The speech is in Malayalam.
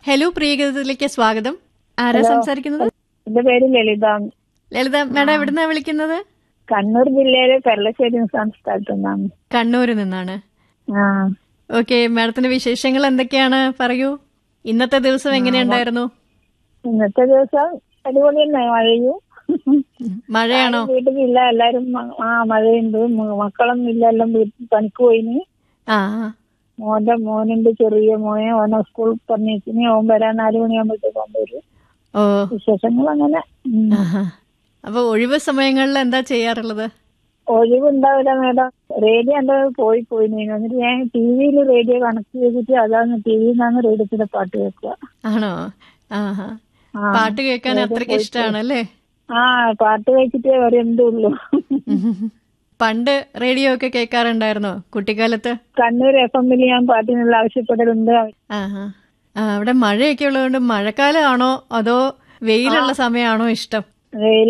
ഹലോ പ്രിയഗതത്തിലേക്ക് സ്വാഗതം ആരാ സംസാരിക്കുന്നത് എന്റെ പേര് ലളിത ലളിത മാഡം എവിടുന്നാ വിളിക്കുന്നത് കണ്ണൂർ ജില്ലയിലെ പെരളശ്ശേരി സ്ഥലത്തു നിന്നാണ് കണ്ണൂരിൽ നിന്നാണ് ആ ഓക്കെ മാഡത്തിന്റെ വിശേഷങ്ങൾ എന്തൊക്കെയാണ് പറയൂ ഇന്നത്തെ ദിവസം എങ്ങനെയുണ്ടായിരുന്നു ഇന്നത്തെ ദിവസം അടിപൊളി തന്നെ മഴയും മഴയാണോ വീട്ടിലില്ല എല്ലാരും മ- ആ മഴയുണ്ട് മ- മക്കളൊന്നും ഇല്ല എല്ലാം വീട്ടിൽ പണിക്ക് പോയിന് ആ ആ. മോന്റെ മോനുണ്ട് ചെറിയ മോനെ ഓനെ സ്കൂൾ പറഞ്ഞേക്കിന് ഓൻ വരാൻ നാലു മണിയാകുമ്പോഴത്തേക്ക് ഓൻ വരും ഓ വിശേഷങ്ങൾ അങ്ങനെ ഉം. ആഹാ. അപ്പൊ ഒഴിവ് സമയങ്ങളിൽ എന്താ ചെയ്യാറുള്ളത് ഒഴിവുണ്ടാവില്ല മേഡം റേഡിയോ എന്റെ പോയി പോയി എന്നിട്ട് ഞാൻ ടി വിയിൽ റേഡിയോ കണക്ട് ചെയ്തിട്ട് അതാണ് ടി വിയിൽ നിന്നാണ് റേഡിയോത്തിന്റെ പാട്ട് കേൾക്കുക ആണോ ആഹാ ആ. പാട്ട് കേൾക്കാൻ അത്രയ്ക്ക് ഇഷ്ടമാണല്ലേ ആ പാട്ട് കഴിച്ചിട്ടേ വരെന്തുള്ളൂ പണ്ട് റേഡിയോ ഒക്കെ കേൾക്കാറുണ്ടായിരുന്നോ കുട്ടിക്കാലത്ത് കണ്ണൂർ എഫ് എമ്മിൽ ഞാൻ പാട്ടിനുള്ള ആവശ്യപ്പെടലുണ്ട് ആഹാ ആ, അവിടെ മഴയൊക്കെ ഉള്ളതുകൊണ്ട് മഴക്കാലമാണോ അതോ വെയിലുള്ള സമയമാണോ ഇഷ്ടം വെയിൽ